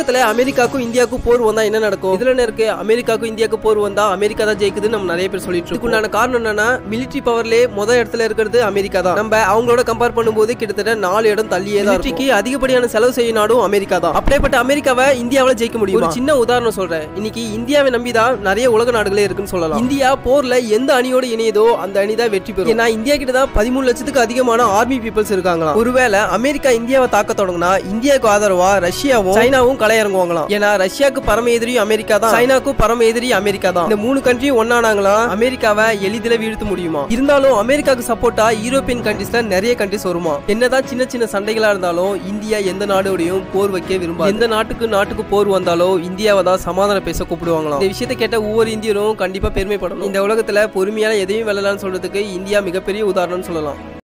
உலகத்துல அமெரிக்காக்கும் இந்தியாவுக்கும் போர் வந்தா என்ன நடக்கும் இதுல என்ன இருக்கு அமெரிக்காக்கும் இந்தியாவுக்கும் போர் வந்தா அமெரிக்கா தான் ஜெயிக்குதுன்னு நம்ம நிறைய பேர் சொல்லிட்டு இருக்கோம் இதுக்குண்டான காரணம் என்னன்னா மிலிட்டரி பவர்லயே முத இடத்துல இருக்கிறது அமெரிக்கா தான் நம்ம அவங்களோட கம்பேர் பண்ணும்போது கிட்டத்தட்ட நாலு இடம் தள்ளியே தான் மிலிட்டரிக்கு அதிகப்படியான செலவு செய்ய நாடும் அமெரிக்கா தான் அப்படியேப்பட்ட அமெரிக்காவை இந்தியாவில ஜெயிக்க முடியும் ஒரு சின்ன உதாரணம் சொல்றேன் இன்னைக்கு இந்தியாவை நம்பி தான் நிறைய உலக நாடுகளே இருக்குன்னு சொல்லலாம் இந்தியா போர்ல எந்த அணியோட இணையதோ அந்த அணி தான் வெற்றி பெறும் ஏன்னா இந்தியா கிட்ட தான் பதிமூணு லட்சத்துக்கு அதிகமான ஆர்மி பீப்புள்ஸ் இருக்காங்களா ஒருவேளை அமெரிக்கா இந்தியாவை தாக்க தொடங்கினா இந்தியாவுக்கு ஆதரவா ரஷ்யாவும் சைனாவும் களை இறங்குவாங்களாம் ஏன்னா ரஷ்யாவுக்கு பரம எதிரி அமெரிக்கா தான் சைனாக்கும் பரம எதிரி அமெரிக்கா தான் இந்த மூணு கண்ட்ரியும் ஒன்னானாங்களா அமெரிக்காவை எளிதில் வீழ்த்த முடியுமா இருந்தாலும் அமெரிக்காவுக்கு சப்போர்ட்டா யூரோப்பியன் கண்ட்ரிஸ்ல நிறைய கண்ட்ரிஸ் வருமா என்னதான் சின்ன சின்ன சண்டைகளா இருந்தாலும் இந்தியா எந்த நாடோடையும் போர் வைக்க விரும்பாது எந்த நாட்டுக்கு நாட்டுக்கு போர் வந்தாலும் இந்தியாவை தான் சமாதானம் பேச கூப்பிடுவாங்களாம் இந்த விஷயத்தை கேட்ட ஒவ்வொரு இந்தியரும் கண்டிப்பா பெருமைப்படணும் இந்த உலகத்துல பொறுமையான எதையும் வெல்லலாம்னு சொல்றதுக்கு இந்தியா மிகப்பெரிய உதாரணம்னு சொல்லலாம்